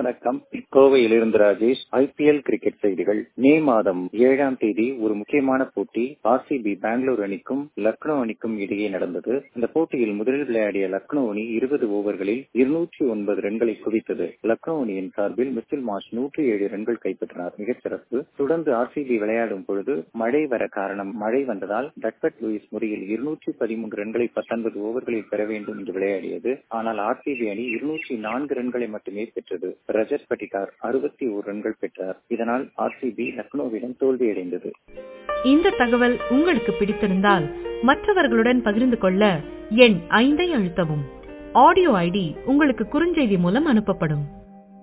வணக்கம் கோவையிலிருந்து Rajesh IPL cricket செய்திகள் மே மாதம் ஏழாம் தேதி ஒரு முக்கியமான போட்டி ஆர்சிபி பெங்களூர் அணிக்கும் லக்னோ அணிக்கும் இடையே நடந்தது இந்த போட்டியில் முதலில் விளையாடிய லக்னோ அணி இருபது ஓவர்களில் இருநூற்றி ஒன்பது ரன்களை குவித்தது லக்னோ அணியின் சார்பில் மிச்சில் மாஷ் நூற்றி ஏழு ரன்கள் கைப்பற்றினார் மிகச்சிறப்பு தொடர்ந்து ஆர்சிபி விளையாடும் பொழுது மழை வர காரணம் மழை வந்ததால் டட்பட் லூயிஸ் முறையில் இருநூற்றி பதிமூன்று ரன்களை பத்தொன்பது ஓவர்களில் பெற வேண்டும் என்று விளையாடியது ஆனால் ஆர்சிபி அணி இருநூற்றி நான்கு ரன்களை மட்டுமே பெற்றது ரஜத் பட்டிதார் அறுபத்தி ஓரு ரன்கள் பெற்றார் இதனால் ஆர்சிபி லக்னோவிடம் தோல்வியடைந்தது இந்த தகவல் உங்களுக்கு பிடித்திருந்தால் மற்றவர்களுடன் பகிர்ந்து கொள்ள எண் ஐந்தை அழுத்தவும் ஆடியோ ஐடி உங்களுக்கு குறுஞ்செய்தி மூலம் அனுப்பப்படும்